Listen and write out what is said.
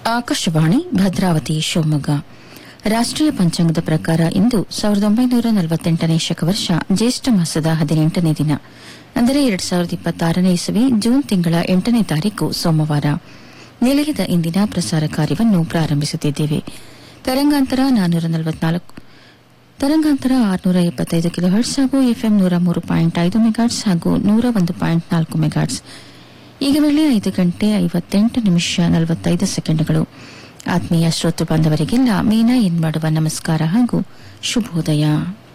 ಆಕಾಶವಾಣಿ ಭದ್ರಾವತಿ ಶಿವಮೊಗ್ಗ ರಾಷ್ಟೀಯ ಪಂಚಾಂಗದ ಪ್ರಕಾರ ಇಂದು ಸಾವಿರದ ಒಂಬೈನೂರ ನಲವತ್ತೆಂಟನೇ ಶಕವರ್ಷ ಜ್ಯೇಷ್ಠ ಮಾಸದ ಹದಿನೆಂಟನೇ ದಿನ ಅಂದರೆ ಎರಡ್ ಸಾವಿರದ ಇಪ್ಪತ್ತಾರನೇ ಇಸವಿ ಜೂನ್ ತಿಂಗಳ ಎಂಟನೇ ತಾರೀಕು ಸೋಮವಾರ ನಿಲಯದ ಇಂದಿನ ಪ್ರಸಾರ ಕಾರ್ಯವನ್ನು ಪ್ರಾರಂಭಿಸುತ್ತಿದ್ದೇವೆ ತರಂಗಾಂತರ ನಾನ್ನೂರ ನಲವತ್ನಾಲ್ಕು ತರಂಗಾಂತರ ಆರುನೂರ ಎಪ್ಪತ್ತೈದು ಕಿಲೋ ಹರ್ಟ್ಸ್ ಹಾಗೂ ಎಫ್ಎಂ ನೂರ ಮೂರು ಪಾಯಿಂಟ್ ಐದು ಮೆಗಾಟ್ಸ್ ಹಾಗೂ ನೂರ ಒಂದು ಪಾಯಿಂಟ್ ನಾಲ್ಕು ಮೆಗಾಟ್ಸ್ ಈಗ ವೇಳೆ ಐದು ಗಂಟೆ ಐವತ್ತೆಂಟು ನಿಮಿಷ ನಲವತ್ತೈದು ಸೆಕೆಂಡ್ಗಳು ಆತ್ಮೀಯ ಶ್ರೋತೃ ಬಾಂಧವರಿಗೆಲ್ಲ ಮೀನಾ ಎನ್ ಮಾಡುವ ನಮಸ್ಕಾರ ಹಾಗೂ ಶುಭೋದಯ